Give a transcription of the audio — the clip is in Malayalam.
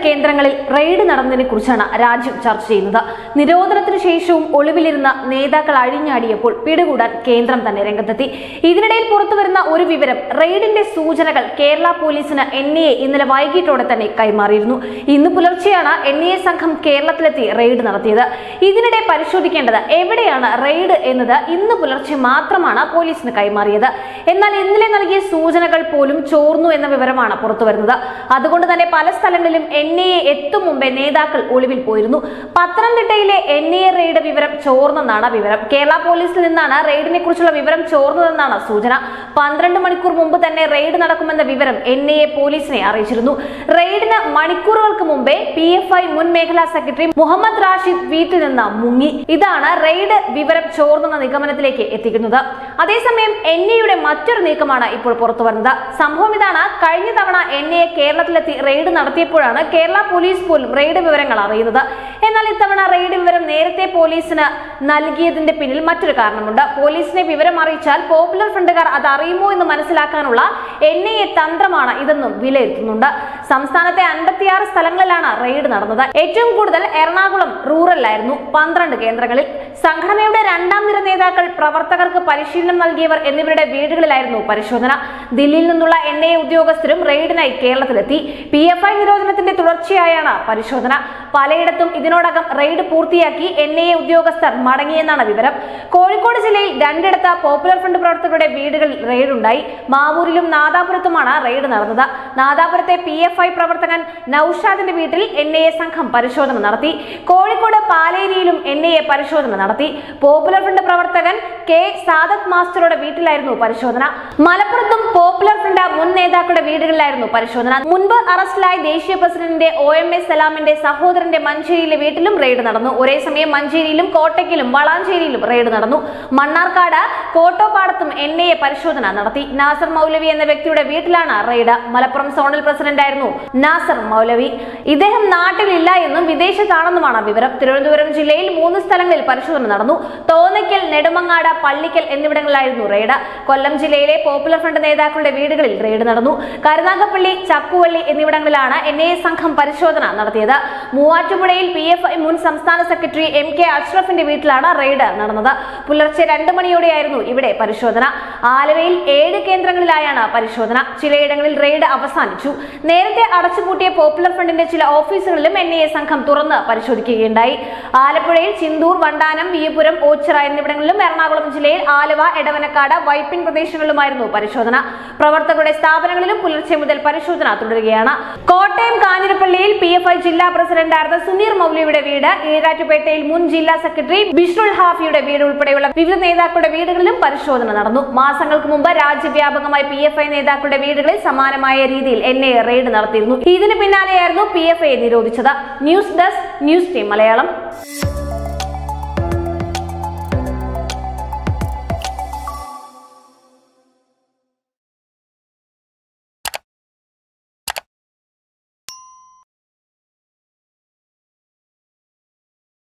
കേന്ദ്രങ്ങളിൽ റെയ്ഡ് നടന്നതിനെ കുറിച്ചാണ് രാജ്യം ചർച്ച ചെയ്യുന്നത് നിരോധനത്തിനു ശേഷവും ഒളിവിലിരുന്ന നേതാക്കൾ അഴിഞ്ഞാടിയപ്പോൾ പിടികൂടാൻ കേന്ദ്രം തന്നെ രംഗത്തെത്തി ഇതിനിടയിൽ പുറത്തുവരുന്ന ഒരു വിവരം റെയ്ഡിന്റെ സൂചനകൾ കേരള പോലീസിന് എൻ ഐ എ ഇന്നലെ വൈകിട്ടോടെ തന്നെ കൈമാറിയിരുന്നു ഇന്ന് പുലർച്ചെയാണ് എൻ ഐ എ സംഘം കേരളത്തിലെത്തി റെയ്ഡ് നടത്തിയത് ഇതിനിടെ പരിശോധിക്കേണ്ടത് എവിടെയാണ് റെയ്ഡ് എന്നത് ഇന്ന് പുലർച്ചെ മാത്രമാണ് പോലീസിന് കൈമാറിയത് എന്നാൽ ഇന്നലെ നൽകിയ സൂചനകൾ പോലും ചോർന്നു എന്ന വിവരമാണ് പുറത്തുവരുന്നത് അതുകൊണ്ട് തന്നെ പല സ്ഥലങ്ങളിലും എൻ ഐ എ എത്തും മുമ്പേ നേതാക്കൾ ഒളിവിൽ പോയിരുന്നു പത്തനംതിട്ടയിലെ എൻ ഐ എ റെയ്ഡ് വിവരം ചോർന്നെന്നാണ് വിവരം കേരള പോലീസിൽ നിന്നാണ് റെയ്ഡിനെ കുറിച്ചുള്ള വിവരം ചോർന്നതെന്നാണ് സൂചന പന്ത്രണ്ട് മണിക്കൂർ മുമ്പ് തന്നെ റെയ്ഡ് നടക്കുമെന്ന വിവരം എൻ ഐ എ പോലീസിനെ അറിയിച്ചിരുന്നു റെയ്ഡിന് മണിക്കൂറുകൾക്ക് മുമ്പേ പി എഫ് ഐ മുൻ മേഖലാ സെക്രട്ടറി മുഹമ്മദ് റാഷിദ് വീട്ടിൽ നിന്ന് മുങ്ങി ഇതാണ് റെയ്ഡ് വിവരം ചോർന്നെന്ന നിഗമനത്തിലേക്ക് എത്തിക്കുന്നത് അതേസമയം എൻ ഐയുടെ മറ്റൊരു നീക്കമാണ് ഇപ്പോൾ പുറത്തു വരുന്നത് സംഭവം ഇതാണ് കഴിഞ്ഞ തവണ എൻ ഐ എ കേരളത്തിലെത്തി റെയ്ഡ് നടത്തിയപ്പോഴാണ് കേരള പോലീസ് പോലും റെയ്ഡ് വിവരങ്ങൾ അറിയുന്നത് എന്നാൽ ഇത്തവണ റെയ്ഡ് വിവരം നേരത്തെ പോലീസിന് നൽകിയതിന്റെ പിന്നിൽ മറ്റൊരു കാരണമുണ്ട് പോലീസിനെ വിവരം അറിയിച്ചാൽ പോപ്പുലർ ഫ്രണ്ടുകാർ അത് അറിയുമോ എന്ന് മനസ്സിലാക്കാനുള്ള എൻ ഐ എ തന്ത്രമാണ് ഇതെന്നും വിലയിരുത്തുന്നുണ്ട് സംസ്ഥാനത്തെ അൻപത്തിയാറ് സ്ഥലങ്ങളിലാണ് റെയ്ഡ് നടന്നത് ഏറ്റവും കൂടുതൽ എറണാകുളം റൂറലിലായിരുന്നു പന്ത്രണ്ട് കേന്ദ്രങ്ങളിൽ സംഘടനയുടെ രണ്ടാം നിര നേതാക്കൾ പ്രവർത്തകർക്ക് പരിശീലനം നൽകിയവർ എന്നിവരുടെ വീടുകളിലായിരുന്നു പരിശോധന ദില്ലിയിൽ നിന്നുള്ള എൻ ഐ എ ഉദ്യോഗസ്ഥരും റെയ്ഡിനായി കേരളത്തിലെത്തി പി എഫ് ഐ നിരോധനത്തിന്റെ തുടർച്ചയായാണ് പരിശോധന പലയിടത്തും ഇതിനോടകം റെയ്ഡ് പൂർത്തിയാക്കി എൻ ഐ എ ഉദ്യോഗസ്ഥർ മടങ്ങിയെന്നാണ് വിവരം കോഴിക്കോട് ജില്ലയിൽ രണ്ടിടത്ത് പോപ്പുലർ ഫ്രണ്ട് പ്രവർത്തകരുടെ വീടുകളിൽ റെയ്ഡ് ഉണ്ടായി മാവൂരിലും നാദാപുരത്തുമാണ് റെയ്ഡ് നടന്നത് നാദാപുരത്തെ പി എഫ് ഐ പ്രവർത്തകൻ നൌഷാദിന്റെ വീട്ടിൽ എൻ ഐ എ സംഘം പരിശോധന നടത്തി കോഴിക്കോട് പാലേരിയിലും എൻ ഐ എ പരിശോധന നടത്തി പോപ്പുലർ ഫ്രണ്ട് പ്രവർത്തകൻ കെ സാദത്ത് മാസ്റ്ററുടെ വീട്ടിലായിരുന്നു പരിശോധന മലപ്പുറത്തും പോപ്പുലർ ഫ്രണ്ട് മുൻ നേതാക്കളുടെ വീടുകളിലായിരുന്നു പരിശോധന മുൻപ് അറസ്റ്റിലായ ദേശീയ പ്രസിഡന്റിന്റെ ഒ എം എ സലാമിന്റെ സഹോദരന്റെ മഞ്ചേരിയിലെ വീട്ടിലും റെയ്ഡ് നടന്നു ഒരേ സമയം മഞ്ചേരിയിലും കോട്ടയ്ക്കലും വളാഞ്ചേരിയിലും റെയ്ഡ് നടന്നു മണ്ണാർക്കാട് കോട്ടോപ്പാടത്തും എൻ ഐ എ പരിശോധന നടത്തി നാസർ മൗലവി എന്ന വ്യക്തിയുടെ വീട്ടിലാണ് റെയ്ഡ് മലപ്പുറം സോണൽ പ്രസിഡന്റായിരുന്നു നാസർ മൗലവി ഇദ്ദേഹം നാട്ടിലില്ല എന്നും വിദേശത്താണെന്നുമാണ് വിവരം തിരുവനന്തപുരം ജില്ലയിൽ മൂന്ന് സ്ഥലങ്ങളിൽ പരിശോധന നടന്നു തോന്നയ്ക്കൽ നെടുമങ്ങാട് പള്ളിക്കൽ എന്നിവിടങ്ങളിലായിരുന്നു റെയ്ഡ് കൊല്ലം ജില്ലയിലെ പോപ്പുലർ ഫ്രണ്ട് നേതാക്കളുടെ വീടുകളിൽ റെയ്ഡ് നടന്നു കരുനാഗപ്പള്ളി ചക്കുവള്ളി എന്നിവിടങ്ങളിലാണ് എൻ ഐ എ സംഘം പരിശോധന നടത്തിയത് മൂവാറ്റുപുഴയിൽ പി എഫ് ഐ മുൻ സംസ്ഥാന സെക്രട്ടറി എം കെ അഷ്റഫിന്റെ വീട്ടിലാണ് റെയ്ഡ് നടന്നത് പുലർച്ചെ രണ്ട് മണിയോടെയായിരുന്നു ഇവിടെ പരിശോധന ആലുവയിൽ ഏഴ് കേന്ദ്രങ്ങളിലായാണ് പരിശോധന ചിലയിടങ്ങളിൽ റെയ്ഡ് അവസാനിച്ചു നേരത്തെ അടച്ചുപൂട്ടിയ പോപ്പുലർ ഫ്രണ്ടിന്റെ ചില ഓഫീസുകളിലും എൻ ഐ എ സംഘം തുറന്ന് പരിശോധിക്കുകയുണ്ടായി ആലപ്പുഴയിൽ ചിന്തൂർ വണ്ടാനം വിയപുരം ഓച്ചിറ എന്നിവിടങ്ങളിലും എറണാകുളം ജില്ലയിൽ ആലുവ എടവനക്കാട് വൈപ്പിൻ പ്രദേശങ്ങളിലുമായിരുന്നു പരിശോധന പ്രവർത്തകരുടെ സ്ഥാപനങ്ങളിലും പുലർച്ചെ മുതൽ പരിശോധന തുടരുകയാണ് കോട്ടയം കാഞ്ഞിരപ്പള്ളിയിൽ പി എഫ് ഐ ജില്ലാ പ്രസിഡന്റായിരുന്ന സുനീർ മൗലിയുടെ വീട് ഈരാറ്റുപേട്ടയിൽ മുൻ ജില്ലാ സെക്രട്ടറി ബിഷ്രുൽ ഹാഫിയുടെ വീട് ഉൾപ്പെടെയുള്ള വിവിധ നേതാക്കളുടെ വീടുകളിലും പരിശോധന നടന്നു മാസങ്ങൾക്ക് മുമ്പ് രാജ്യവ്യാപകമായി പി എഫ് ഐ നേതാക്കളുടെ വീടുകളിൽ സമാനമായ രീതിയിൽ എൻ ഐ എ റെയ്ഡ് നടത്തിയിരുന്നു ഇതിന് പിന്നാലെയായിരുന്നു പി എഫ് ഐ നിരോധിച്ചത് news desk news team Malayalam